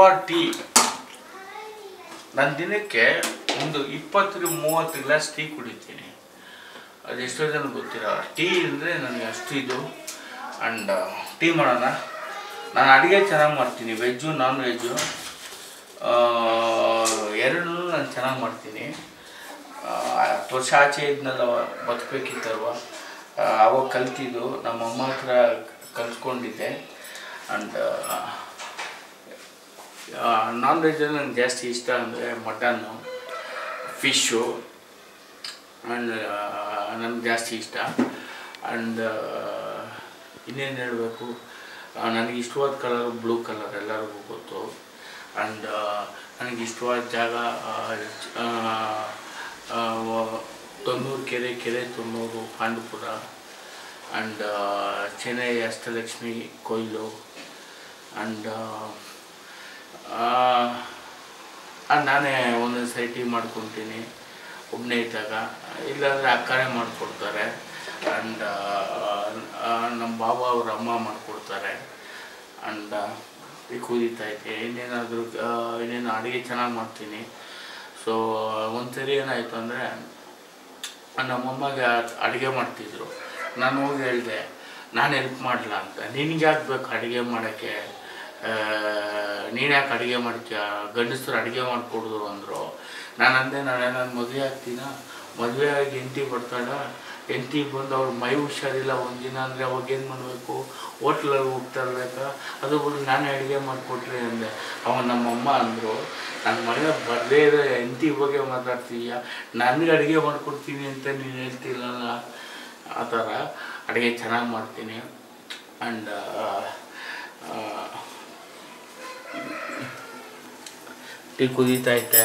hour tea ನಾನು ದಿನಕ್ಕೆ ಒಂದು ಇಪ್ಪತ್ತರಿಂದ ಮೂವತ್ತು ಗ್ಲಾಸ್ ಟೀ ಕುಡಿತೀನಿ ಅದೆಷ್ಟೋ ಜನ ಗೊತ್ತಿಲ್ಲ ಟೀ ಅಂದರೆ ನನಗೆ ಅಷ್ಟು ಇದು ಆ್ಯಂಡ್ ಟೀ ಮಾಡೋಣ ನಾನು ಅಡುಗೆ ಚೆನ್ನಾಗಿ ಮಾಡ್ತೀನಿ ವೆಜ್ಜು ನಾನ್ ವೆಜ್ಜು ಎರಡೂ ನಾನು ಚೆನ್ನಾಗಿ ಮಾಡ್ತೀನಿ ಆ, ಹತ್ತು ವರ್ಷ ಆಚೆ ಇದ್ನಲ್ಲ ಬದುಕಬೇಕಿತ್ತಲ್ವ ಅವಾಗ ಕಲ್ತಿದ್ದು ನಮ್ಮ ಅಮ್ಮ ಹತ್ರ ಕಲ್ತ್ಕೊಂಡಿದ್ದೆ ಆ್ಯಂಡ್ ನಾನ್ ವೆಜ್ಜಲ್ಲಿ ನನಗೆ ಜಾಸ್ತಿ ಇಷ್ಟ ಅಂದರೆ ಮಟನ್ನು ಫಿಶ್ಶು ಆ್ಯಂಡ್ ನನಗೆ ಜಾಸ್ತಿ ಇಷ್ಟ ಆ್ಯಂಡ್ ಇನ್ನೇನು ಹೇಳಬೇಕು ನನಗೆ ಇಷ್ಟವಾದ ಕಲರು ಬ್ಲೂ ಕಲರ್ ಎಲ್ಲರಿಗೂ ಗೊತ್ತು ಆ್ಯಂಡ್ ನನಗೆ ಇಷ್ಟವಾದ ಜಾಗ ಆ, ಆ, ಆ, ವ- ತೊನ್ನೂರು ಕೆರೆ ಕೆರೆ ತೊನ್ನೂರು ಪಾಂಡುಪುರ ಆ್ಯಂಡ್ ಚೆನ್ನೈ ಅಷ್ಟಲಕ್ಷ್ಮಿ ಕೊಯ್ಲು ಆ್ಯಂಡ್ ನಾನೇ ಒಂದೊಂದು ಸರಿ ಟೀ ಮಾಡ್ಕೊತೀನಿ ಒಬ್ಬನೇ ಇದ್ದಾಗ ಇಲ್ಲಾಂದರೆ ಅಕ್ಕನೇ ಮಾಡಿಕೊಡ್ತಾರೆ ಆ್ಯಂಡ್ ನಮ್ಮ ಬಾಬಾ ಅವ್ರ ಅಮ್ಮ ಮಾಡಿಕೊಡ್ತಾರೆ ಆ್ಯಂಡ್ ಈಗ ಕುದೀತೈತೆ ಇನ್ನೇನಾದರೂ ಇನ್ನೇನು ಅಡುಗೆ ಚೆನ್ನಾಗಿ ಮಾಡ್ತೀನಿ ಸೊ ಒಂದ್ಸರಿ ಏನಾಯಿತು ಅಂದರೆ ನಮ್ಮಮ್ಮಗೆ ಅಡುಗೆ ಮಾಡ್ತಿದ್ರು ನಾನು ಹೋಗಿ ಹೇಳಿದೆ ನಾನು ಹೆಲ್ಪ್ ಮಾಡಲ ಅಂತ ನಿನಗೆ ಯಾಕೆ ಬೇಕು ಅಡುಗೆ ಮಾಡೋಕ್ಕೆ ನೀನು ಯಾಕೆ ಅಡುಗೆ ಮಾಡ್ತೀಯ ಗಂಡಸರು ಅಡುಗೆ ಮಾಡಿಕೊಡಿದ್ರು ಅಂದರು ನಾನು ಅಂದೆ ನಾಳೆ ನಾನು ಮದುವೆ ಆಗ್ತೀನ ಮದುವೆ ಆಗಿ ಹೆಂಡತಿ ಬರ್ತಾಳ ಹೆಂಡತಿ ಬಂದು ಅವ್ರ ಮೈ ಹುಷಾರಿಲ್ಲ ಒಂದಿನ ಅಂದರೆ ಅವಾಗ ಏನು ಮಾಡಬೇಕು ಹೋಟ್ಲಲ್ಲಿ ಹೋಗ್ತಾ ಇರ್ಬೇಕಾ ಅದು ಬಿಟ್ಟು ನಾನೇ ಅಡುಗೆ ಮಾಡಿಕೊಟ್ರಿ ಅಂದೆ ಅವ ನಮ್ಮಮ್ಮ ಅಂದರು ನನ್ನ ಮಗ ಬರದೇ ಇರೋ ಹೆಂಡತಿ ಬಗ್ಗೆ ಮಾತಾಡ್ತೀಯ ನನಗೆ ಅಡುಗೆ ಮಾಡ್ಕೊಡ್ತೀನಿ ಅಂತ ನೀನು ಹೇಳ್ತಿಲ್ಲಲ್ಲ ಆ ಥರ ಅಡುಗೆ ಚೆನ್ನಾಗಿ ಮಾಡ್ತೀನಿ ಆ್ಯಂಡ್ ಟೀ ಕುದೀತೈತೆ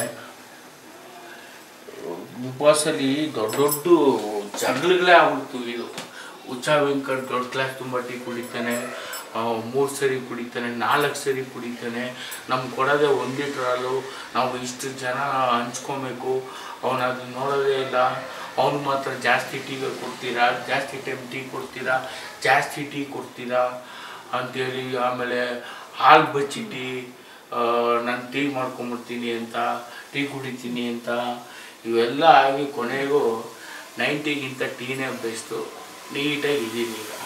ಉಪವಾಸಲ್ಲಿ ದೊಡ್ಡ ದೊಡ್ಡ ಜಗಳಗಳೇ ಆಗ್ಬಿಡ್ತು ಇದು ಉಚ್ಚ ವೆಂಕಟ್ ದೊಡ್ಡ ಕ್ಲಾಸ್ ತುಂಬ ಟೀ ಕುಡಿತಾನೆ ಮೂರು ಸರಿ ಕುಡಿತಾನೆ ನಾಲ್ಕು ಸರಿ ಕುಡಿತಾನೆ ನಮ್ಗೆ ಕೊಡೋದೇ ಒಂದು ಲೀಟ್ರ್ ಹಾಲು ನಾವು ಇಷ್ಟು ಜನ ಹಂಚ್ಕೊಬೇಕು ಅವನು ಅದು ನೋಡೋದೇ ಇಲ್ಲ ಅವ್ನು ಮಾತ್ರ ಜಾಸ್ತಿ ಟೀಗೆ ಕೊಡ್ತೀರಾ ಜಾಸ್ತಿ ಟೈಮ್ ಟೀ ಕೊಡ್ತೀರಾ ಜಾಸ್ತಿ ಟೀ ಕೊಡ್ತೀರಾ ಅಂತೇಳಿ ಆಮೇಲೆ ಹಾಲು ಬಚ್ಚಿ ಟೀ ನಾನು ಟೀ ಮಾಡ್ಕೊಂಬಿಡ್ತೀನಿ ಅಂತ ಟೀ ಕುಡಿತೀನಿ ಅಂತ ಇವೆಲ್ಲ ಆಗಿ ಕೊನೆಗೂ ನೈಂಟಿಗಿಂತ ಟೀನೇ ಬೆಸ್ಟು ನೀಟಾಗಿ ಇದ್ದೀನಿ ಈಗ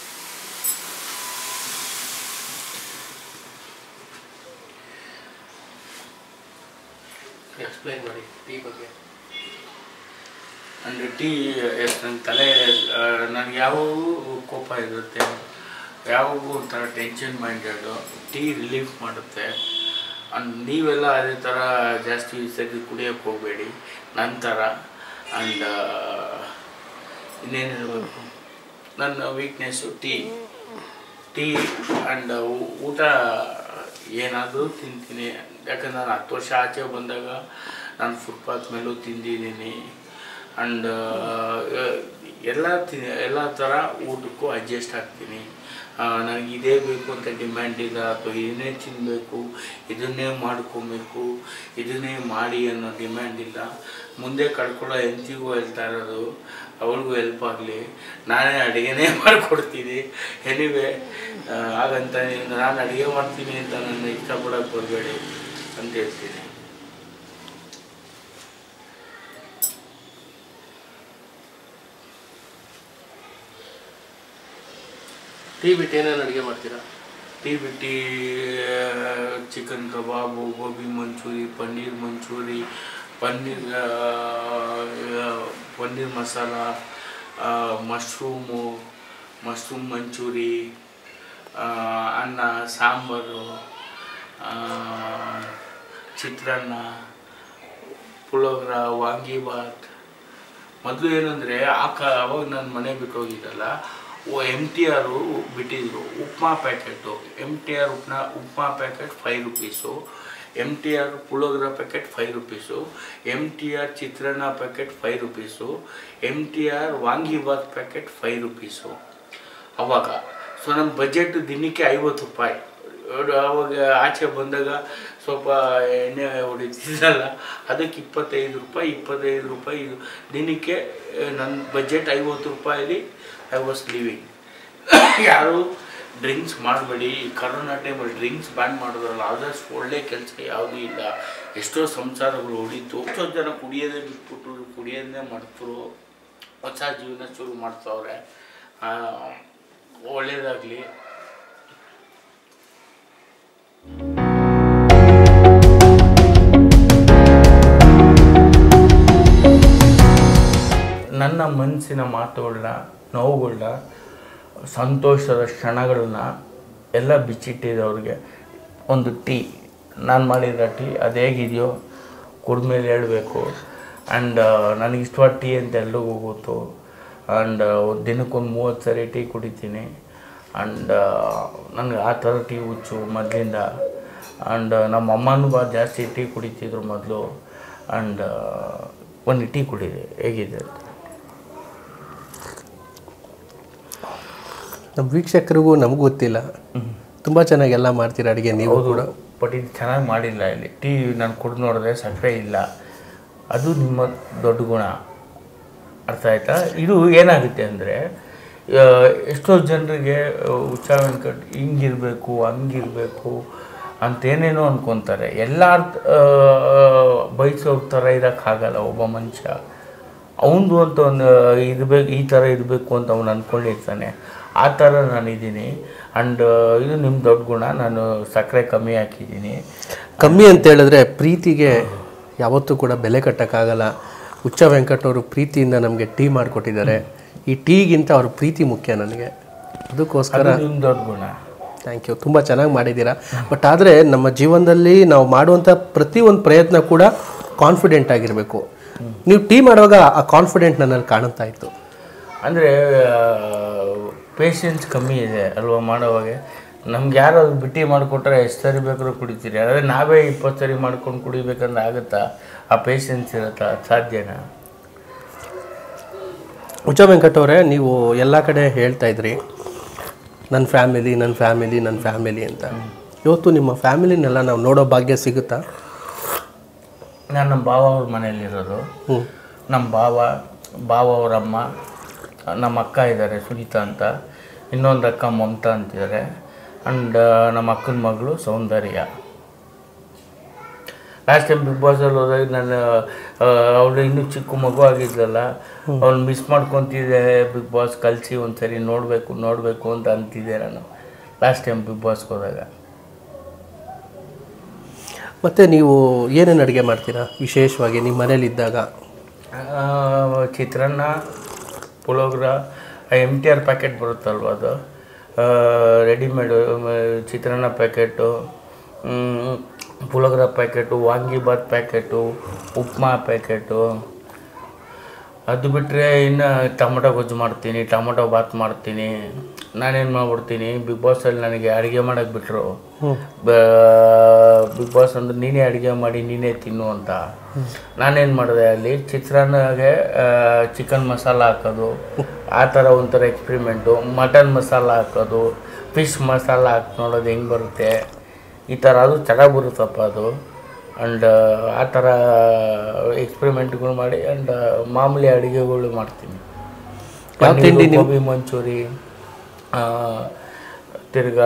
ಎಕ್ಸ್ಪ್ಲೈನ್ ಮಾಡಿ ಟೀ ಬಗ್ಗೆ ಅಂದರೆ ಟೀ ನನ್ನ ತಲೆ ನನಗೆ ಯಾವಾಗೂ ಕೋಪ ಇರುತ್ತೆ ಯಾವಾಗೂ ಒಂಥರ ಟೆನ್ಷನ್ ಮೈಂಡೆಡು ಟೀ ರಿಲೀಫ್ ಮಾಡುತ್ತೆ ಅಂಡ್ ನೀವೆಲ್ಲ ಅದೇ ಥರ ಜಾಸ್ತಿ ಸರಿ ಕುಡಿಯೋಕ್ಕೆ ಹೋಗಬೇಡಿ ನನ್ನ ಥರ ಆ್ಯಂಡ್ ಇನ್ನೇನು ಹೇಳಬೇಕು ನನ್ನ ವೀಕ್ನೆಸ್ಸು ಟೀ ಟೀ ಆ್ಯಂಡ್ ಊಟ ಏನಾದರೂ ತಿಂತೀನಿ ಯಾಕಂದ್ರೆ ನಾನು ಹತ್ತು ವರ್ಷ ಆಚೆ ಬಂದಾಗ ನಾನು ಫುಟ್ಪಾತ್ ಮೇಲೂ ತಿಂದಿದ್ದೀನಿ ಆ್ಯಂಡ್ ಎಲ್ಲ ತಿ ಎಲ್ಲ ಥರ ಊಟಕ್ಕೂ ಅಡ್ಜಸ್ಟ್ ಆಗ್ತೀನಿ ನನಗೆ ಇದೇ ಬೇಕು ಅಂತ ಡಿಮ್ಯಾಂಡ್ ಇಲ್ಲ ಅಥವಾ ಇದನ್ನೇ ತಿನ್ನಬೇಕು ಇದನ್ನೇ ಮಾಡ್ಕೊಬೇಕು ಇದನ್ನೇ ಮಾಡಿ ಅನ್ನೋ ಡಿಮ್ಯಾಂಡ್ ಇಲ್ಲ ಮುಂದೆ ಕಳ್ಕೊಳ್ಳೋ ಹೆಂಡತಿಗೂ ಹೇಳ್ತಾ ಇರೋದು ಅವಳಿಗೂ ಹೆಲ್ಪ್ ಆಗಲಿ ನಾನೇ ಅಡುಗೆನೇ ಮಾಡಿಕೊಡ್ತೀನಿ ಎನಿವೆ ಹಾಗಂತ ನಾನು ಅಡುಗೆ ಮಾಡ್ತೀನಿ ಅಂತ ನನ್ನ ಇಷ್ಟಪಡೋಕ್ಕೆ ಬರಬೇಡಿ ಅಂತ ಹೇಳ್ತೀನಿ ಟೀ ಬಿಟ್ಟು ಏನೇನು ಅಡುಗೆ ಮಾಡ್ತೀರಾ ಟೀ ಬಿಟ್ಟು ಚಿಕನ್ ಕಬಾಬು ಗೋಬಿ ಮಂಚೂರಿ ಪನ್ನೀರ್ ಮಂಚೂರಿ ಪನ್ನೀರ್ ಆ, ಪನ್ನೀರ್ ಮಸಾಲ ಆ, ಮಶ್ರೂಮು ಮಶ್ರೂಮ್ ಮಂಚೂರಿ ಆ, ಅನ್ನ ಸಾಂಬಾರು ಆ, ಚಿತ್ರಾನ್ನ ಪುಳೋಗ್ರ ವಾಂಗಿಬಾತ್ ಮೊದಲು ಏನಂದರೆ ಆ ಕ ಅವಾಗ ನಾನು ಮನೆ ಬಿಟ್ಟು ಹೋಗಿದ್ದಲ್ಲ ಓ ಎಮ್ ಟಿ ಆರು ಬಿಟ್ಟಿದ್ರು upma packet M T R upma upma packet five rupees M T R puliyogare packet five rupees M T R chitranna packet five rupees M T R vangibath packet five rupees ಅವಾಗ ಸೊ ನಮ್ಮ ಬಜೆಟ್ ದಿನಕ್ಕೆ ಐವತ್ತು ರೂಪಾಯಿ ಅವ್ರು ಅವಾಗ ಆಚೆ ಬಂದಾಗ ಸ್ವಲ್ಪ ಎಣ್ಣೆ ಹೊಡಿತಿದ್ದಲ್ಲ ಅದಕ್ಕೆ ಇಪ್ಪತ್ತೈದು ರೂಪಾಯಿ ಇಪ್ಪತ್ತೈದು ರೂಪಾಯಿ ಇದು ದಿನಕ್ಕೆ ನನ್ನ ಬಜೆಟ್ ಐವತ್ತು ರೂಪಾಯಲ್ಲಿ ಐ ವಾಸ್ ಲಿವಿಂಗ್ ಯಾರು ಡ್ರಿಂಕ್ಸ್ ಮಾಡಬೇಡಿ ಕರೋನಾ ಟೈಮಲ್ಲಿ ಡ್ರಿಂಕ್ಸ್ ಬ್ಯಾನ್ ಮಾಡಿದ್ರಲ್ಲ ಆದಷ್ಟು ಒಳ್ಳೆ ಕೆಲಸ ಯಾವುದೂ ಇಲ್ಲ ಎಷ್ಟೋ ಸಂಸಾರಗಳು ಹೊಡಿತು ಎಷ್ಟೋ ಜನ ಕುಡಿಯೋದೇ ಬಿಟ್ಬಿಟ್ಟು ಕುಡಿಯೋದನ್ನೇ ಮಾಡ್ತರು ಹೊಸ ಜೀವನ ಶುರು ಮಾಡ್ತಾವ್ರೆ ಆ, ಒಳ್ಳೇದಾಗಲಿ ನನ್ನ ಮನಸ್ಸಿನ ಮಾತುಗಳನ್ನ ನೋವುಗಳನ್ನ ಸಂತೋಷದ ಕ್ಷಣಗಳನ್ನ ಎಲ್ಲ ಬಿಚ್ಚಿಟ್ಟಿದ್ದವ್ರಿಗೆ ಒಂದು ಟೀ ನಾನು ಮಾಡಿದ ಟೀ ಅದು ಹೇಗಿದೆಯೋ ಕುಡ್ಮೇಲೆ ಹೇಳಬೇಕು ಆ್ಯಂಡ್ ನನಗೆ ಇಷ್ಟವಾದ ಟೀ ಅಂತ ಎಲ್ರಿಗೂ ಗೊತ್ತು ಆ್ಯಂಡ್ ದಿನಕ್ಕೊಂದು ಮೂವತ್ತು ಸರಿ ಟೀ ಕುಡಿತೀನಿ ಆ್ಯಂಡ್ ನನಗೆ ಆ ಥರ ಟೀ ಹುಚ್ಚು ಮೊದಲಿಂದ ಆ್ಯಂಡ್ ನಮ್ಮ ಅಮ್ಮನೂ ಬಾ ಜಾಸ್ತಿ ಟೀ ಕುಡಿತಿದ್ರು ಮೊದಲು ಆ್ಯಂಡ್ ಒಂದು ಟೀ ಕುಡಿದೆ ಹೇಗಿದೆ ಅಂತ ನಮ್ಮ ವೀಕ್ಷಕರಿಗೂ ನಮಗೂ ಗೊತ್ತಿಲ್ಲ ತುಂಬ ಚೆನ್ನಾಗಿ ಎಲ್ಲ ಮಾಡ್ತೀರಾ ಅಡುಗೆ ನೀವು ಕೂಡ ಬಟ್ ಇದು ಚೆನ್ನಾಗಿ ಮಾಡಿಲ್ಲ ಇಲ್ಲಿ ಟೀ ನಾನು ಕುಡ್ದು ನೋಡಿದ್ರೆ ಸಕ್ಕರೆ ಇಲ್ಲ ಅದು ನಿಮ್ಮ ದೊಡ್ಡ ಗುಣ ಅರ್ಥ ಆಯ್ತಾ ಇದು ಏನಾಗುತ್ತೆ ಅಂದರೆ ಎಷ್ಟೋ ಜನರಿಗೆ ಉಚ್ಚ ವೆಂಕಟ್ ಹಿಂಗಿರಬೇಕು ಹಂಗಿರಬೇಕು ಅಂತೇನೇನೋ ಅನ್ಕೊತಾರೆ ಎಲ್ಲ ಬಯಸೋ ಥರ ಇರೋಕ್ಕಾಗಲ್ಲ ಒಬ್ಬ ಮನುಷ್ಯ ಅವನದು ಅಂತ ಒಂದು ಇರಬೇಕು ಈ ಥರ ಇರಬೇಕು ಅಂತ ಅವನು ಅಂದ್ಕೊಂಡಿರ್ತಾನೆ ಆ ಥರ ನಾನಿದ್ದೀನಿ ಆ್ಯಂಡ್ ಇದು ನಿಮ್ಮ ದೊಡ್ಡ ಗುಣ ನಾನು ಸಕ್ಕರೆ ಕಮ್ಮಿ ಹಾಕಿದ್ದೀನಿ ಕಮ್ಮಿ ಅಂತ ಹೇಳಿದ್ರೆ ಪ್ರೀತಿಗೆ ಯಾವತ್ತೂ ಕೂಡ ಬೆಲೆ ಕಟ್ಟೋಕ್ಕಾಗಲ್ಲ ಹುಚ್ಚ ವೆಂಕಟ್ ಅವರು ಪ್ರೀತಿಯಿಂದ ನಮಗೆ ಟೀ ಮಾಡಿಕೊಟ್ಟಿದ್ದಾರೆ ಈ ಟೀಗಿಂತ ಅವ್ರ ಪ್ರೀತಿ ಮುಖ್ಯ ನನಗೆ ಅದಕ್ಕೋಸ್ಕರ ಅದು ನಿಮ್ಮ ದೊಡ್ಡ ಗುಣ ಥ್ಯಾಂಕ್ ಯು ತುಂಬ ಚೆನ್ನಾಗಿ ಮಾಡಿದ್ದೀರಾ ಬಟ್ ಆದರೆ ನಮ್ಮ ಜೀವನದಲ್ಲಿ ನಾವು ಮಾಡುವಂಥ ಪ್ರತಿಯೊಂದು ಪ್ರಯತ್ನ ಕೂಡ ಕಾನ್ಫಿಡೆಂಟ್ ಆಗಿರಬೇಕು ನೀವು ಟೀ ಮಾಡುವಾಗ ಆ ಕಾನ್ಫಿಡೆಂಟ್ ನನ್ನಲ್ಲಿ ಕಾಣುತ್ತಾ ಇತ್ತು ಅಂದರೆ ಪೇಷನ್ಸ್ ಕಮ್ಮಿ ಇದೆ ಅಲ್ವಾ ಮಾಡೋವಾಗ ನಮ್ಗೆ ಯಾರಾದ್ರು ಬಿಟ್ಟಿ ಮಾಡಿಕೊಟ್ರೆ ಎಷ್ಟು ಸರಿ ಬೇಕಾದ್ರೂ ಕುಡಿತೀರಿ ಆದರೆ ನಾವೇ ಇಪ್ಪತ್ತು ಸರಿ ಮಾಡ್ಕೊಂಡು ಕುಡಿಬೇಕಂದ್ರೆ ಆಗುತ್ತಾ ಆ ಪೇಷನ್ಸ್ ಇರುತ್ತಾ ಅದ್ ಸಾಧ್ಯನಾ ಹುಚ್ಚ ವೆಂಕಟ್ ಅವರೇ ನೀವು ಎಲ್ಲ ಕಡೆ ಹೇಳ್ತಾ ಇದ್ರಿ ನನ್ನ ಫ್ಯಾಮಿಲಿ ನನ್ನ ಫ್ಯಾಮಿಲಿ ನನ್ನ ಫ್ಯಾಮಿಲಿ ಅಂತ ಇವತ್ತು ನಿಮ್ಮ ಫ್ಯಾಮಿಲಿನೆಲ್ಲ ನಾವು ನೋಡೋ ಭಾಗ್ಯ ಸಿಗುತ್ತಾ ನಾನು ನಮ್ಮ ಭಾವ ಅವ್ರ ಮನೆಯಲ್ಲಿರೋದು ಹ್ಞೂ ನಮ್ಮ ಭಾವ ಭಾವ ಅವ್ರ ಅಮ್ಮ ನಮ್ಮ ಅಕ್ಕ ಇದ್ದಾರೆ ಸುನೀತಾ ಅಂತ ಇನ್ನೊಂದು ಅಕ್ಕ ಮಮತಾ ಅಂತಿದ್ದಾರೆ ಆ್ಯಂಡ್ ನಮ್ಮ ಅಕ್ಕನ ಮಗಳು ಸೌಂದರ್ಯ ಲಾಸ್ಟ್ ಟೈಮ್ ಬಿಗ್ ಬಾಸಲ್ಲಿ ಹೋದಾಗ ನಾನು ಅವಳು ಇನ್ನೂ ಚಿಕ್ಕ ಮಗು ಆಗಿದ್ಲಲ್ಲ ಅವ್ಳು ಮಿಸ್ ಮಾಡ್ಕೊತಿದ್ದೆ ಬಿಗ್ ಬಾಸ್ ಕಲಿಸಿ ಒಂದ್ಸರಿ ನೋಡಬೇಕು ನೋಡಬೇಕು ಅಂತ ಅಂತಿದ್ದೆ ನಾನು ಲಾಸ್ಟ್ ಟೈಮ್ ಬಿಗ್ ಬಾಸ್ಗೆ ಹೋದಾಗ ಮತ್ತು ನೀವು ಏನೇನು ಅಡುಗೆ ಮಾಡ್ತೀರಾ ವಿಶೇಷವಾಗಿ ನಿಮ್ಮ ಮನೇಲಿದ್ದಾಗ ಆ, chitranna puliyogare M T R packet ಬರುತ್ತಲ್ವ ಅದು readymade chitranna packet puliyogare packet vangibath packet upma packet ಅದು ಬಿಟ್ಟರೆ ಇನ್ನು ಟೊಮೊಟೊ ಗೊಜ್ಜು ಮಾಡ್ತೀನಿ ಟೊಮೊಟೊ ಬಾತ್ ಮಾಡ್ತೀನಿ ನಾನೇನು ಮಾಡ್ಬಿಡ್ತೀನಿ ಬಿಗ್ ಬಾಸಲ್ಲಿ ನನಗೆ ಅಡುಗೆ ಮಾಡೋಕ್ಕೆ ಬಿಟ್ಟರು ಬಿಗ್ ಬಾಸ್ ಅಂದ್ರೆ ನೀನೇ ಅಡುಗೆ ಮಾಡಿ ನೀನೇ ತಿನ್ನು ಅಂತ ನಾನೇನು ಮಾಡಿದೆ ಅಲ್ಲಿ ಚಿತ್ರಾನ್ನಗೆ ಚಿಕನ್ ಮಸಾಲ ಹಾಕೋದು ಆ ಥರ ಒಂಥರ ಎಕ್ಸ್ಪೆರಿಮೆಂಟು ಮಟನ್ ಮಸಾಲ ಹಾಕೋದು ಫಿಶ್ ಮಸಾಲ ಹಾಕಿ ನೋಡೋದು ಹೆಂಗೆ ಬರುತ್ತೆ ಈ ಥರ ಅದು ಚೆನ್ನಾಗಿ ಬರುತ್ತಪ್ಪ ಅದು ಆ್ಯಂಡ್ ಆ ಥರ ಎಕ್ಸ್ಪೆರಿಮೆಂಟ್ಗಳು ಮಾಡಿ ಆ್ಯಂಡ್ ಮಾಮೂಲಿ ಅಡುಗೆಗಳು ಮಾಡ್ತೀನಿ ಯಾವ ತಿಂಡಿ ಪನ್ನೀರು, ಗೋಬಿ ಮಂಚೂರಿ ಆ, ತಿರ್ಗಾ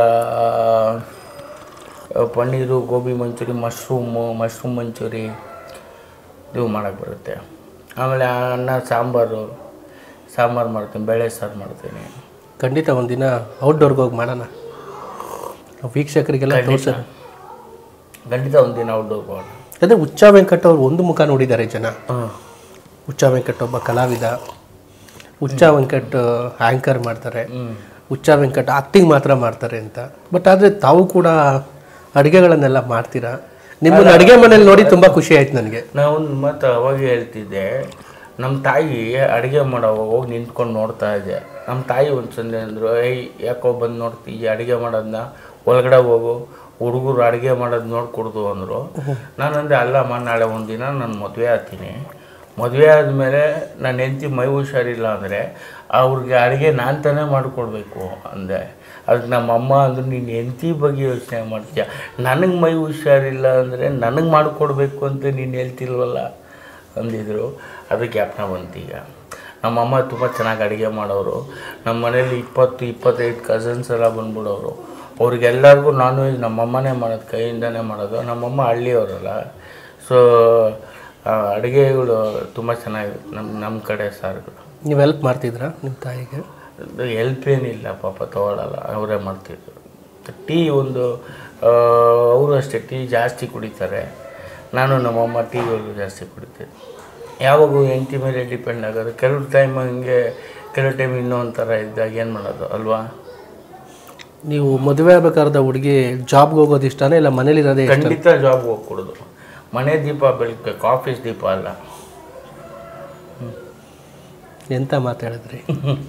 ಆ, ಪನ್ನೀರು ಗೋಬಿ ಮಂಚೂರಿ ಮಶ್ರೂಮು ಮಶ್ರೂಮ್ ಮಂಚೂರಿ ಇವು ಮಾಡೋಕ್ಕೆ ಬರುತ್ತೆ ಆಮೇಲೆ ಅನ್ನ ಸಾಂಬಾರು ಸಾಂಬಾರು ಮಾಡ್ತೀನಿ ಬೇಳೆ ಸಾರು ಮಾಡ್ತೀನಿ ಖಂಡಿತ ಒಂದಿನ ಔಟ್ಡೋರ್ಗೆ ಹೋಗಿ ಮಾಡೋಣ ನಾವು ವೀಕ್ಷಕರಿಗೆಲ್ಲ ತೋರ್ಸ ಖಂಡಿತ ಒಂದಿನ ಔಟ್ಡೋರ್ ಹೋಗೋಣ ಅದೇ ಹುಚ್ಚ ವೆಂಕಟ್ ಅವ್ರು ಒಂದು ಮುಖ ನೋಡಿದ್ದಾರೆ ಜನ ಹಾಂ ಹುಚ್ಚ ವೆಂಕಟ್ ಒಬ್ಬ ಕಲಾವಿದ ಹುಚ್ಚ ವೆಂಕಟ್ ಆ್ಯಂಕರ್ ಮಾಡ್ತಾರೆ ಹುಚ್ಚ ವೆಂಕಟ್ ಆಕ್ಟಿಂಗ್ ಮಾತ್ರ ಮಾಡ್ತಾರೆ ಅಂತ ಬಟ್ ಆದರೆ ತಾವು ಕೂಡ ಅಡುಗೆಗಳನ್ನೆಲ್ಲ ಮಾಡ್ತೀರಾ ನಿಮ್ಮನ್ನ ಅಡುಗೆ ಮನೇಲಿ ನೋಡಿ ತುಂಬ ಖುಷಿ ಆಯ್ತು ನನಗೆ ನಾವೊಂದು ಮಾತು ಅವಾಗ ಹೇಳ್ತಿದ್ದೆ ನಮ್ಮ ತಾಯಿ ಅಡುಗೆ ಮಾಡೋವಾಗ ಹೋಗಿ ನಿಂತ್ಕೊಂಡು ನೋಡ್ತಾ ಇದ್ದೆ ನಮ್ಮ ತಾಯಿ ಒಂದು ಸಂದೆ ಅಂದರು ಏಯ್ ಯಾಕೋ ಬಂದು ನೋಡ್ತೀವಿ ಅಡುಗೆ ಮಾಡೋದನ್ನ ಒಳಗಡೆ ಹೋಗು ಹುಡುಗರು ಅಡುಗೆ ಮಾಡೋದು ನೋಡ್ಕೊಡ್ದು ಅಂದರು ನಾನಂದೆ ಅಲ್ಲಮ್ಮ ನಾಳೆ ಒಂದಿನ ನಾನು ಮದುವೆ ಆಗ್ತೀನಿ ಮದುವೆ ಆದಮೇಲೆ ನನ್ನ ಹೆಂಡತಿ ಮೈ ಹುಷಾರಿಲ್ಲ ಅಂದರೆ ಅವ್ರಿಗೆ ಅಡುಗೆ ನಾನು ತಾನೇ ಮಾಡಿಕೊಡ್ಬೇಕು ಅಂದೆ ಅದಕ್ಕೆ ನಮ್ಮ ಅಮ್ಮ ಅಂದ್ರು ನೀನು ಹೆಂಡತಿ ಬಗ್ಗೆ ಯೋಚನೆ ಮಾಡ್ತೀಯ ನನಗೆ ಮೈ ಹುಷಾರಿಲ್ಲ ಅಂದರೆ ನನಗೆ ಮಾಡಿಕೊಡ್ಬೇಕು ಅಂತ ನೀನು ಹೇಳ್ತಿಲ್ವಲ್ಲ ಅಂದಿದ್ರು ಅದು ಜ್ಞಾಪನ ಬಂತೀಗ ನಮ್ಮಮ್ಮ ತುಂಬ ಚೆನ್ನಾಗಿ ಅಡುಗೆ ಮಾಡೋರು ನಮ್ಮ ಮನೇಲಿ ಇಪ್ಪತ್ತು ಇಪ್ಪತ್ತೈದು ಕಸಿನ್ಸ್ ಎಲ್ಲ ಬಂದ್ಬಿಡೋರು ಅವ್ರಿಗೆಲ್ಲರಿಗೂ ನಾನ್ ವೆಜ್ ನಮ್ಮಮ್ಮನೇ ಮಾಡೋದು ಕೈಯಿಂದನೇ ಮಾಡೋದು ನಮ್ಮಮ್ಮ ಹಳ್ಳಿಯವರಲ್ಲ ಸೊ ಅಡುಗೆಗಳು ತುಂಬ ಚೆನ್ನಾಗಿರುತ್ತೆ ನಮ್ಮ ನಮ್ಮ ಕಡೆ ಸಾರುಗಳು ನೀವು ಹೆಲ್ಪ್ ಮಾಡ್ತಿದ್ರಾ ನಿಮ್ಮ ತಾಯಿಗೆ ಹೆಲ್ಪ್ ಏನಿಲ್ಲ ಪಾಪ ತಗೊಳ್ಳಲ್ಲ ಅವರೇ ಮಾಡ್ತಿದ್ರು ಟೀ ಒಂದು ಅವರು ಅಷ್ಟೇ ಟೀ ಜಾಸ್ತಿ ಕುಡಿತಾರೆ ನಾನು ನಮ್ಮಮ್ಮ ಟೀಗಳು ಜಾಸ್ತಿ ಕುಡಿತೀನಿ ಯಾವಾಗೂ ಹೆಂಡತಿ ಮೇಲೆ ಡಿಪೆಂಡ್ ಆಗೋದು ಕೆಲವು ಟೈಮ್ ಹಂಗೆ ಕೆಲವು ಟೈಮ್ ಇನ್ನೂ ಒಂಥರ ಇದ್ದಾಗ ಏನು ಮಾಡೋದು ಅಲ್ವಾ ನೀವು ಮದುವೆ ಆಗ್ಬೇಕಾದ ಹುಡುಗಿ ಜಾಬ್ಗೆ ಹೋಗೋದು ಇಷ್ಟನೇ ಇಲ್ಲ ಮನೇಲಿ ಇರೋದೇ ಇಷ್ಟ ಖಂಡಿತ ಜಾಬ್ಗೆ ಹೋಗ್ಕೊಡೋದು ಮನೆ ದೀಪ ಬೆಳಗ್ಬೇಕು ಆಫೀಸ್ ದೀಪ ಅಲ್ಲ ಎಂತ ಮಾತಾಡಿದ್ರಿ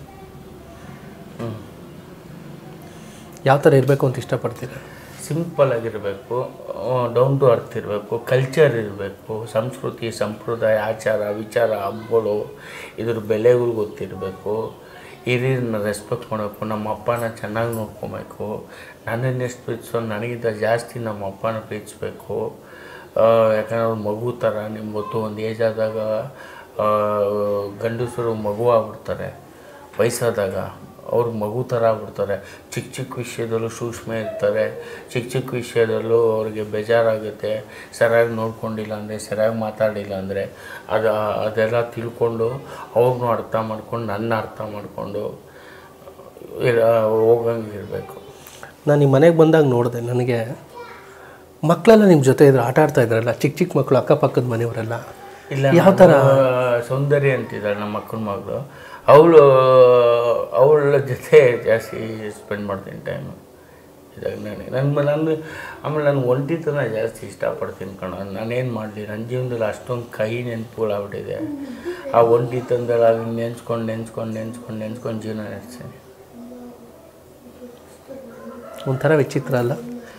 ಯಾವ ಥರ ಇರಬೇಕು ಅಂತ ಇಷ್ಟಪಡ್ತೀರಾ ಸಿಂಪಲ್ ಆಗಿರಬೇಕು ಡೌನ್ ಟು ಅರ್ತ್ ಇರಬೇಕು ಕಲ್ಚರ್ ಇರಬೇಕು ಸಂಸ್ಕೃತಿ ಸಂಪ್ರದಾಯ ಆಚಾರ ವಿಚಾರ ಹಬ್ಬಗಳು ಇದ್ರ ಬೆಲೆಗಳು ಗೊತ್ತಿರಬೇಕು ಹಿರಿಯರನ್ನ ರೆಸ್ಪೆಕ್ಟ್ ಮಾಡಬೇಕು ನಮ್ಮ ಅಪ್ಪನ ಚೆನ್ನಾಗಿ ನೋಡ್ಕೊಬೇಕು ನನ್ನನ್ನು ಎಷ್ಟು ಪ್ರೀತಿಸೋ ನನಗಿಂತ ಜಾಸ್ತಿ ನಮ್ಮ ಅಪ್ಪನ ಪ್ರೀತಿಸ್ಬೇಕು ಆ, ಯಾಕಂದ್ರೆ ಅವ್ರು ಮಗು ಥರ ನಿಮ್ಗೆ ಗೊತ್ತು ಒಂದು ಏಜ್ ಆದಾಗ ಆ, ಗಂಡಸರು ಮಗು ಆಗ್ಬಿಡ್ತಾರೆ ವಯಸ್ಸಾದಾಗ ಅವ್ರು ಮಗು ಥರ ಆಗ್ಬಿಡ್ತಾರೆ ಚಿಕ್ಕ ಚಿಕ್ಕ ವಿಷಯದಲ್ಲೂ ಸೂಕ್ಷ್ಮ ಇರ್ತಾರೆ ಚಿಕ್ಕ ಚಿಕ್ಕ ವಿಷಯದಲ್ಲೂ ಅವ್ರಿಗೆ ಬೇಜಾರಾಗುತ್ತೆ ಸರಿಯಾಗಿ ನೋಡ್ಕೊಂಡಿಲ್ಲ ಅಂದರೆ ಸರಿಯಾಗಿ ಮಾತಾಡಿಲ್ಲ ಅಂದರೆ ಅದು ಅದೆಲ್ಲ ತಿಳ್ಕೊಂಡು ಅವ್ರನ್ನೂ ಅರ್ಥ ಮಾಡ್ಕೊಂಡು ನನ್ನ ಅರ್ಥ ಮಾಡಿಕೊಂಡು ಹೋಗಂಗಿರಬೇಕು ನಾನು ನಿಮ್ಮ ಮನೆಗೆ ಬಂದಾಗ ನೋಡಿದೆ ನನಗೆ ಮಕ್ಕಳೆಲ್ಲ ನಿಮ್ಮ ಜೊತೆ ಇದ್ರು ಆಟ ಆಡ್ತಾ ಇದ್ರಲ್ಲ ಚಿಕ್ಕ ಚಿಕ್ಕ ಮಕ್ಕಳು ಅಕ್ಕಪಕ್ಕದ ಮನೆಯವರೆಲ್ಲ ಇಲ್ಲ ಯಾವ ಥರ ನಾನು ಸೌಂದರ್ಯ ಅಂತಿದ್ದಾಳೆ ನಮ್ಮ ಅಕ್ಕನ ಮಗಳು ಅವಳು ಅವಳ ಜೊತೆ ಜಾಸ್ತಿ ಸ್ಪೆಂಡ್ ಮಾಡ್ತೀನಿ ಟೈಮು ಇದಾಗ ನನಗೆ ನನ್ನ ನನ್ನ ಆಮೇಲೆ ನಾನು ಒಂಟಿತನ ಜಾಸ್ತಿ ಇಷ್ಟಪಡ್ತೀನಿ ಕಣ ನಾನೇನು ಮಾಡಲಿ ನನ್ನ ಜೀವನದಲ್ಲಿ ಅಷ್ಟೊಂದು ಕೈ ನೆನಪುಗಳಾಗ್ಬಿಟ್ಟಿದೆ ಆ ಒಂಟಿತನದಲ್ಲಿ ಅದನ್ನ ನೆನ್ಸ್ಕೊಂಡು ನೆನ್ಸ್ಕೊಂಡು ನೆನ್ಸ್ಕೊಂಡು ನೆನ್ಸ್ಕೊಂಡು ಜೀವನ ನಡೆಸ್ತೀನಿ ಒಂಥರ ವಿಚಿತ್ರ ಅಲ್ಲ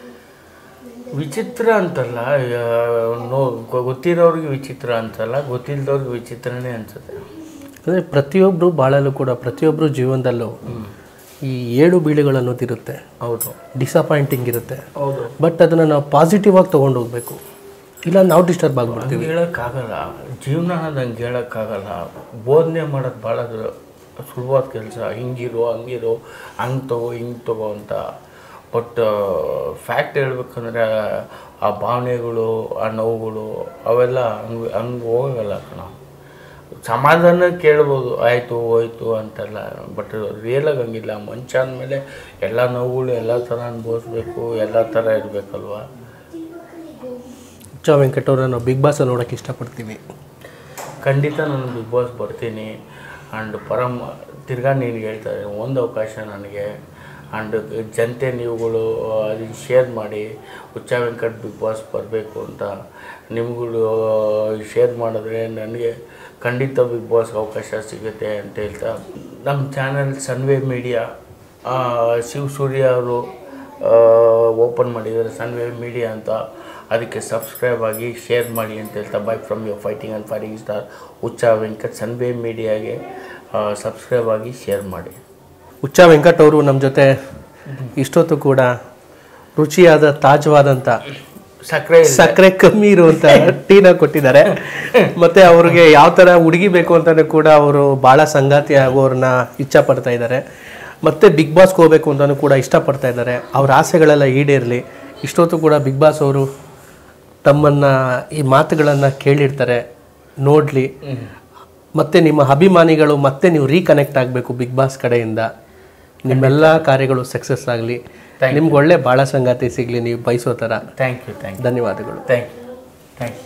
ವಿಚಿತ್ರ ಅಂತಲ್ಲ ಆ, ನೋ ಗೊ- ಗೊತ್ತಿರೋರ್ಗೆ ವಿಚಿತ್ರ ಅಂತಲ್ಲ ಗೊತ್ತಿಲ್ಲದವ್ರಿಗೆ ವಿಚಿತ್ರನೇ ಅನ್ಸುತ್ತೆ ಅಂದರೆ ಪ್ರತಿಯೊಬ್ಬರು ಬಾಳಲ್ಲೂ ಕೂಡ ಪ್ರತಿಯೊಬ್ಬರು ಜೀವನದಲ್ಲೂ ಈ ಏಳು ಬೀಳುಗಳು ಅನ್ನೋದಿರುತ್ತೆ ಹೌದು ಡಿಸಪಾಯಿಂಟಿಂಗ್ ಇರುತ್ತೆ ಹೌದು ಬಟ್ ಅದನ್ನು ನಾವು ಪಾಸಿಟಿವ್ ಆಗಿ ತೊಗೊಂಡು ಹೋಗ್ಬೇಕು ಇಲ್ಲ ನಾವು ಡಿಸ್ಟರ್ಬ್ ಆಗ್ಬಿಡ್ತೀವಿ ಹಂಗೆ ಹೇಳೋಕ್ಕಾಗಲ್ಲ ಜೀವನ ಹಂಗೆ ಹೇಳೋಕ್ಕಾಗಲ್ಲ ಬೋಧನೆ ಮಾಡೋದು ಭಾಳ ಸುಲಭವಾದ ಕೆಲಸ ಹಿಂಗಿರು ಹಂಗಿರು ಹಂಗೆ ತಗೋ ಹಿಂಗೆ ತಗೋ ಅಂತ ಬಟ್ ಫ್ಯಾಕ್ಟ್ ಹೇಳ್ಬೇಕಂದ್ರೆ ಆ ಭಾವನೆಗಳು ಆ ನೋವುಗಳು ಅವೆಲ್ಲ ಹಂಗೆ ಹಂಗೆ ಹೋಗಲ್ಲ ಕಣ ಸಮಾಧಾನ ಕೇಳ್ಬೋದು ಆಯಿತು ಹೋಯ್ತು ಅಂತೆಲ್ಲ ಬಟ್ ರಿಯಲಾಗಿ ಹಂಗಿಲ್ಲ ಮನುಷ್ಯ ಅಂದಮೇಲೆ ಎಲ್ಲ ನೋವುಗಳು ಎಲ್ಲ ಥರ ಅನುಭವಿಸ್ಬೇಕು ಎಲ್ಲ ಥರ ಇರಬೇಕಲ್ವಾ ಹುಚ್ಚ ವೆಂಕಟವ್ರನ್ನ ನಾವು ಬಿಗ್ ಬಾಸ್ ನೋಡೋಕೆ ಇಷ್ಟಪಡ್ತೀವಿ ಖಂಡಿತ ನಾನು ಬಿಗ್ ಬಾಸ್ ಬರ್ತೀನಿ ಆ್ಯಂಡ್ ಪರಮ್ ತಿರ್ಗಾ ನೀನು ಹೇಳ್ತಾ ಇದ್ದೀನಿ ಒಂದು ಅವಕಾಶ ನನಗೆ ಆ್ಯಂಡ್ ಜನತೆ ನೀವುಗಳು ಅದನ್ನು ಶೇರ್ ಮಾಡಿ ಹುಚ್ಚ ವೆಂಕಟ್ ಬಿಗ್ ಬಾಸ್ ಬರಬೇಕು ಅಂತ ನಿಮ್ಗಳು ಶೇರ್ ಮಾಡಿದ್ರೆ ನನಗೆ ಖಂಡಿತ ಬಿಗ್ ಬಾಸ್ ಅವಕಾಶ ಸಿಗುತ್ತೆ ಅಂತ ಹೇಳ್ತಾ ನಮ್ಮ channel Sunway media Shiva Surya ಅವರು ಓಪನ್ ಮಾಡಿದ್ದಾರೆ ಸನ್ವೇ ಮೀಡಿಯಾ ಅಂತ ಅದಕ್ಕೆ ಸಬ್ಸ್ಕ್ರೈಬ್ ಆಗಿ ಶೇರ್ ಮಾಡಿ ಅಂತ ಹೇಳ್ತಾ bye from your fighting and fighting star Huccha Venkat Sunway ಮೀಡಿಯಾಗೆ ಸಬ್ಸ್ಕ್ರೈಬ್ ಆಗಿ ಶೇರ್ ಮಾಡಿ ಹುಚ್ಚ ವೆಂಕಟ್ ಅವರು ನಮ್ಮ ಜೊತೆ ಇಷ್ಟೊತ್ತು ಕೂಡ ರುಚಿಯಾದ ತಾಜವಾದಂಥ ಸಕ್ಕರೆ ಸಕ್ಕರೆ ಕಮ್ಮಿ ಇರುವಂತ ಟೀನ ಕೊಟ್ಟಿದ್ದಾರೆ ಮತ್ತೆ ಅವ್ರಿಗೆ ಯಾವ ತರ ಹುಡುಗಿ ಬೇಕು ಅಂತಾನೆ ಕೂಡ ಅವರು ಬಹಳ ಸಂಗಾತಿ ಆಗೋರ್ನ ಇಚ್ಛಾ ಪಡ್ತಾ ಇದ್ದಾರೆ ಮತ್ತೆ ಬಿಗ್ ಬಾಸ್ಗೆ ಹೋಗ್ಬೇಕು ಅಂತಾನು ಕೂಡ ಇಷ್ಟಪಡ್ತಾ ಇದ್ದಾರೆ ಅವ್ರ ಆಸೆಗಳೆಲ್ಲ ಈಡೇರಲಿ ಇಷ್ಟೊತ್ತು ಕೂಡ ಬಿಗ್ ಬಾಸ್ ಅವರು ತಮ್ಮನ್ನ ಈ ಮಾತುಗಳನ್ನ ಕೇಳಿರ್ತಾರೆ ನೋಡ್ಲಿ ಮತ್ತೆ ನಿಮ್ಮ ಅಭಿಮಾನಿಗಳು ಮತ್ತೆ ನೀವು ರೀಕನೆಕ್ಟ್ ಆಗಬೇಕು ಬಿಗ್ ಬಾಸ್ ಕಡೆಯಿಂದ ನಿಮ್ಮೆಲ್ಲ ಕಾರ್ಯಗಳು ಸಕ್ಸಸ್ ಆಗಲಿ ನಿಮ್ಗೆ ಒಳ್ಳೆ ಬಾಳ ಸಂಗಾತಿ ಸಿಗಲಿ ನೀವು ಬಯಸೋ ಥರ ಥ್ಯಾಂಕ್ ಯು ಥ್ಯಾಂಕ್ ಯು ಧನ್ಯವಾದಗಳು ಥ್ಯಾಂಕ್ ಯು ಥ್ಯಾಂಕ್ ಯು